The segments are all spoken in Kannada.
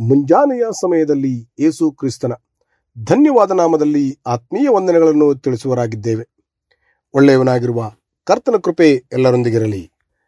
ಮುಂಜಾನೆಯ ಸಮಯದಲ್ಲಿ ಯೇಸು ಕ್ರಿಸ್ತನ ಧನ್ಯವಾದ ನಾಮದಲ್ಲಿ ಆತ್ಮೀಯ ವಂದನೆಗಳನ್ನು ತಿಳಿಸುವರಾಗಿದ್ದೇವೆ ಒಳ್ಳೆಯವನಾಗಿರುವ ಕರ್ತನ ಕೃಪೆ ಎಲ್ಲರೊಂದಿಗಿರಲಿ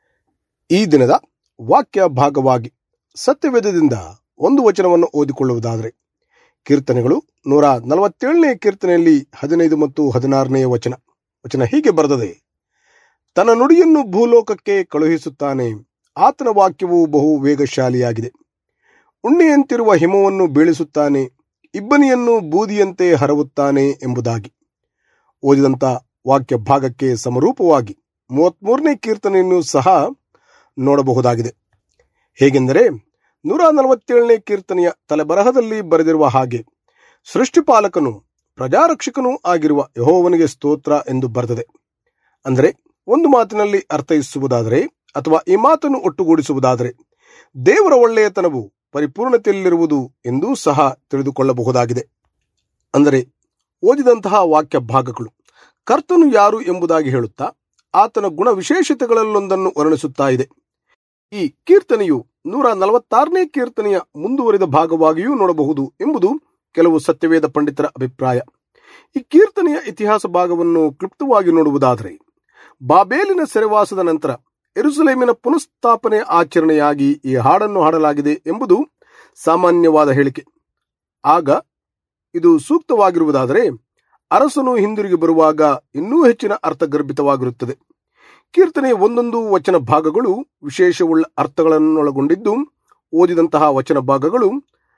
ಈ ದಿನದ ವಾಕ್ಯ ಭಾಗವಾಗಿ ಸತ್ಯವೇದದಿಂದ ಒಂದು ವಚನವನ್ನು ಓದಿಕೊಳ್ಳುವುದಾದರೆ ಕೀರ್ತನೆಗಳು ನೂರ ನಲವತ್ತೇಳನೇ ಕೀರ್ತನೆಯಲ್ಲಿ ಹದಿನೈದು ಮತ್ತು ಹದಿನಾರನೇ ವಚನ ವಚನ ಹೀಗೆ ಬರೆದದೆ ತನ್ನ ನುಡಿಯನ್ನು ಭೂಲೋಕಕ್ಕೆ ಕಳುಹಿಸುತ್ತಾನೆ ಆತನ ವಾಕ್ಯವು ಬಹು ವೇಗಶಾಲಿಯಾಗಿದೆ ಉಣ್ಣೆಯಂತಿರುವ ಹಿಮವನ್ನು ಬೀಳಿಸುತ್ತಾನೆ ಇಬ್ಬನಿಯನ್ನು ಬೂದಿಯಂತೆ ಹರವುತ್ತಾನೆ ಎಂಬುದಾಗಿ ಓದಿದಂಥ ವಾಕ್ಯ ಭಾಗಕ್ಕೆ ಸಮರೂಪವಾಗಿ ಮೂವತ್ಮೂರನೇ ಕೀರ್ತನೆಯನ್ನು ಸಹ ನೋಡಬಹುದಾಗಿದೆ ಹೇಗೆಂದರೆ ನೂರ ನಲವತ್ತೇಳನೇ ಕೀರ್ತನೆಯ ತಲೆಬರಹದಲ್ಲಿ ಬರೆದಿರುವ ಹಾಗೆ ಸೃಷ್ಟಿಪಾಲಕನು ಪ್ರಜಾರಕ್ಷಕನೂ ಆಗಿರುವ ಯಹೋವನಿಗೆ ಸ್ತೋತ್ರ ಎಂದು ಬರೆದಿದೆ ಅಂದರೆ ಒಂದು ಮಾತಿನಲ್ಲಿ ಅರ್ಥೈಸುವುದಾದರೆ ಅಥವಾ ಈ ಮಾತನ್ನು ಒಟ್ಟುಗೂಡಿಸುವುದಾದರೆ ದೇವರ ಒಳ್ಳೆಯತನವು ಪರಿಪೂರ್ಣತೆಯಲ್ಲಿರುವುದು ಎಂದೂ ಸಹ ತಿಳಿದುಕೊಳ್ಳಬಹುದಾಗಿದೆ ಅಂದರೆ ಓದಿದಂತಹ ವಾಕ್ಯ ಭಾಗಗಳು ಕರ್ತನು ಯಾರು ಎಂಬುದಾಗಿ ಹೇಳುತ್ತಾ ಆತನ ಗುಣ ವಿಶೇಷತೆಗಳಲ್ಲೊಂದನ್ನು ವರ್ಣಿಸುತ್ತಾ ಇದೆ ಈ ಕೀರ್ತನೆಯು ನೂರ ನಲವತ್ತಾರನೇ ಕೀರ್ತನೆಯ ಮುಂದುವರಿದ ಭಾಗವಾಗಿಯೂ ನೋಡಬಹುದು ಎಂಬುದು ಕೆಲವು ಸತ್ಯವೇದ ಪಂಡಿತರ ಅಭಿಪ್ರಾಯ ಈ ಕೀರ್ತನೆಯ ಇತಿಹಾಸ ಭಾಗವನ್ನು ಕ್ಲುಪ್ತವಾಗಿ ನೋಡುವುದಾದರೆ ಬಾಬೇಲಿನ ಸೆರೆವಾಸದ ನಂತರ ಎರುಸಲೇಮಿನ ಪುನಃಸ್ಥಾಪನೆ ಆಚರಣೆಯಾಗಿ ಈ ಹಾಡನ್ನು ಹಾಡಲಾಗಿದೆ ಎಂಬುದು ಸಾಮಾನ್ಯವಾದ ಹೇಳಿಕೆ ಆಗ ಇದು ಸೂಕ್ತವಾಗಿರುವುದಾದರೆ ಅರಸನು ಹಿಂದಿರುಗಿ ಬರುವಾಗ ಇನ್ನೂ ಹೆಚ್ಚಿನ ಅರ್ಥಗರ್ಭಿತವಾಗಿರುತ್ತದೆ ಕೀರ್ತನೆಯ ಒಂದೊಂದು ವಚನ ಭಾಗಗಳು ವಿಶೇಷವುಳ್ಳ ಅರ್ಥಗಳನ್ನೊಳಗೊಂಡಿದ್ದು ಓದಿದಂತಹ ವಚನ ಭಾಗಗಳು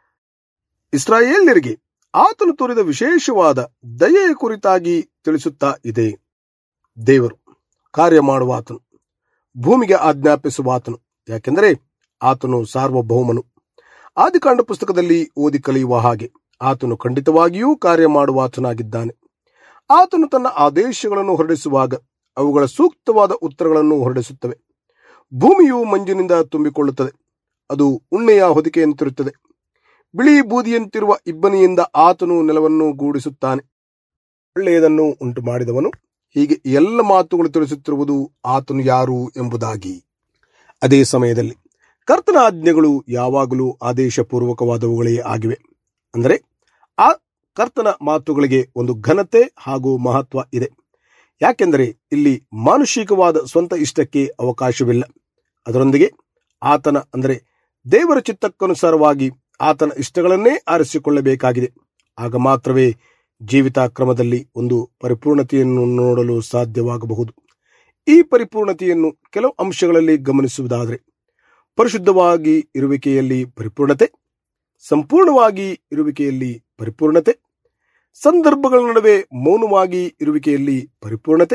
ಇಸ್ರಾಯೇಲ್ಯರಿಗೆ ಆತನು ತೋರಿದ ವಿಶೇಷವಾದ ದಯೆಯ ಕುರಿತಾಗಿ ತಿಳಿಸುತ್ತಾ ಇದೆ ದೇವರು ಕಾರ್ಯ ಮಾಡುವ ಆತನು ಭೂಮಿಗೆ ಆಜ್ಞಾಪಿಸುವ ಆತನು ಯಾಕೆಂದರೆ ಆತನು ಸಾರ್ವಭೌಮನು ಆದಿಕಾಂಡ ಪುಸ್ತಕದಲ್ಲಿ ಓದಿ ಕಲಿಯುವ ಹಾಗೆ ಆತನು ಖಂಡಿತವಾಗಿಯೂ ಕಾರ್ಯ ಮಾಡುವ ಆತನಾಗಿದ್ದಾನೆ ಆತನು ತನ್ನ ಆದೇಶಗಳನ್ನು ಹೊರಡಿಸುವಾಗ ಅವುಗಳ ಸೂಕ್ತವಾದ ಉತ್ತರಗಳನ್ನು ಹೊರಡಿಸುತ್ತವೆ ಭೂಮಿಯು ಮಂಜಿನಿಂದ ತುಂಬಿಕೊಳ್ಳುತ್ತದೆ ಅದು ಉಣ್ಣೆಯ ಹೊದಿಕೆಯಂತಿರುತ್ತದೆ ಬಿಳಿ ಬೂದಿಯಂತಿರುವ ಇಬ್ಬನಿಯಿಂದ ಆತನು ನೆಲವನ್ನು ಗೂಡಿಸುತ್ತಾನೆ ಒಳ್ಳೆಯದನ್ನು ಉಂಟು ಮಾಡಿದವನು ಹೀಗೆ ಎಲ್ಲ ಮಾತುಗಳು ತಿಳಿಸುತ್ತಿರುವುದು ಆತನು ಯಾರು ಎಂಬುದಾಗಿ ಅದೇ ಸಮಯದಲ್ಲಿ ಕರ್ತನ ಆಜ್ಞೆಗಳು ಯಾವಾಗಲೂ ಆದೇಶಪೂರ್ವಕವಾದವುಗಳೇ ಆಗಿವೆ ಅಂದರೆ ಆ ಕರ್ತನ ಮಾತುಗಳಿಗೆ ಒಂದು ಘನತೆ ಹಾಗೂ ಮಹತ್ವ ಇದೆ ಯಾಕೆಂದರೆ ಇಲ್ಲಿ ಮಾನುಷಿಕವಾದ ಸ್ವಂತ ಇಷ್ಟಕ್ಕೆ ಅವಕಾಶವಿಲ್ಲ ಅದರೊಂದಿಗೆ ಆತನ ಅಂದರೆ ದೇವರ ಚಿತ್ತಕ್ಕನುಸಾರವಾಗಿ ಆತನ ಇಷ್ಟಗಳನ್ನೇ ಆರಿಸಿಕೊಳ್ಳಬೇಕಾಗಿದೆ ಆಗ ಮಾತ್ರವೇ ಜೀವಿತ ಕ್ರಮದಲ್ಲಿ ಒಂದು ಪರಿಪೂರ್ಣತೆಯನ್ನು ನೋಡಲು ಸಾಧ್ಯವಾಗಬಹುದು ಈ ಪರಿಪೂರ್ಣತೆಯನ್ನು ಕೆಲವು ಅಂಶಗಳಲ್ಲಿ ಗಮನಿಸುವುದಾದರೆ ಪರಿಶುದ್ಧವಾಗಿ ಇರುವಿಕೆಯಲ್ಲಿ ಪರಿಪೂರ್ಣತೆ ಸಂಪೂರ್ಣವಾಗಿ ಇರುವಿಕೆಯಲ್ಲಿ ಪರಿಪೂರ್ಣತೆ ಸಂದರ್ಭಗಳ ನಡುವೆ ಮೌನವಾಗಿ ಇರುವಿಕೆಯಲ್ಲಿ ಪರಿಪೂರ್ಣತೆ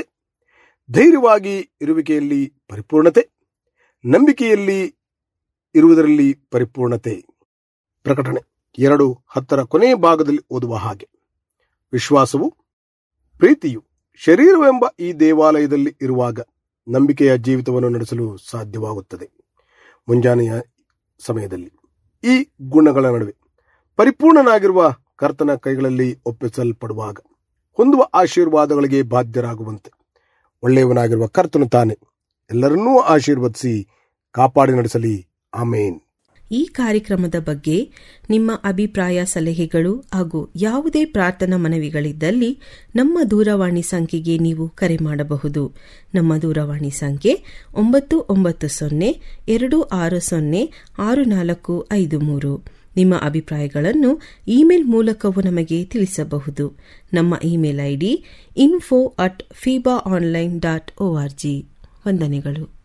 ಧೈರ್ಯವಾಗಿ ಇರುವಿಕೆಯಲ್ಲಿ ಪರಿಪೂರ್ಣತೆ ನಂಬಿಕೆಯಲ್ಲಿ ಇರುವುದರಲ್ಲಿ ಪರಿಪೂರ್ಣತೆ ಪ್ರಕಟಣೆ ಎರಡು ಹತ್ತರ ಕೊನೆಯ ಭಾಗದಲ್ಲಿ ಓದುವ ಹಾಗೆ ವಿಶ್ವಾಸವು ಪ್ರೀತಿಯು ಶರೀರವೆಂಬ ಈ ದೇವಾಲಯದಲ್ಲಿ ಇರುವಾಗ ನಂಬಿಕೆಯ ಜೀವಿತವನ್ನು ನಡೆಸಲು ಸಾಧ್ಯವಾಗುತ್ತದೆ ಮುಂಜಾನೆಯ ಸಮಯದಲ್ಲಿ ಈ ಗುಣಗಳ ನಡುವೆ ಪರಿಪೂರ್ಣನಾಗಿರುವ ಕರ್ತನ ಕೈಗಳಲ್ಲಿ ಒಪ್ಪಿಸಲ್ಪಡುವಾಗ ಹೊಂದುವ ಆಶೀರ್ವಾದಗಳಿಗೆ ಬಾಧ್ಯರಾಗುವಂತೆ ಒಳ್ಳೆಯವನಾಗಿರುವ ಕರ್ತನು ತಾನೆ ಎಲ್ಲರನ್ನೂ ಆಶೀರ್ವದಿಸಿ ಕಾಪಾಡಿ ನಡೆಸಲಿ ಆಮೇನ್ ಈ ಕಾರ್ಯಕ್ರಮದ ಬಗ್ಗೆ ನಿಮ್ಮ ಅಭಿಪ್ರಾಯ ಸಲಹೆಗಳು ಹಾಗೂ ಯಾವುದೇ ಪ್ರಾರ್ಥನಾ ಮನವಿಗಳಿದ್ದಲ್ಲಿ ನಮ್ಮ ದೂರವಾಣಿ ಸಂಖ್ಯೆಗೆ ನೀವು ಕರೆ ಮಾಡಬಹುದು ನಮ್ಮ ದೂರವಾಣಿ ಸಂಖ್ಯೆ ಒಂಬತ್ತು ಒಂಬತ್ತು ಸೊನ್ನೆ ಎರಡು ಆರು ಸೊನ್ನೆ ಆರು ನಾಲ್ಕು ಐದು ಮೂರು ನಿಮ್ಮ ಅಭಿಪ್ರಾಯಗಳನ್ನು ಇಮೇಲ್ ಮೂಲಕವೂ ನಮಗೆ ತಿಳಿಸಬಹುದು ನಮ್ಮ email ID info at Feeba online dot O R G ವಂದನೆಗಳು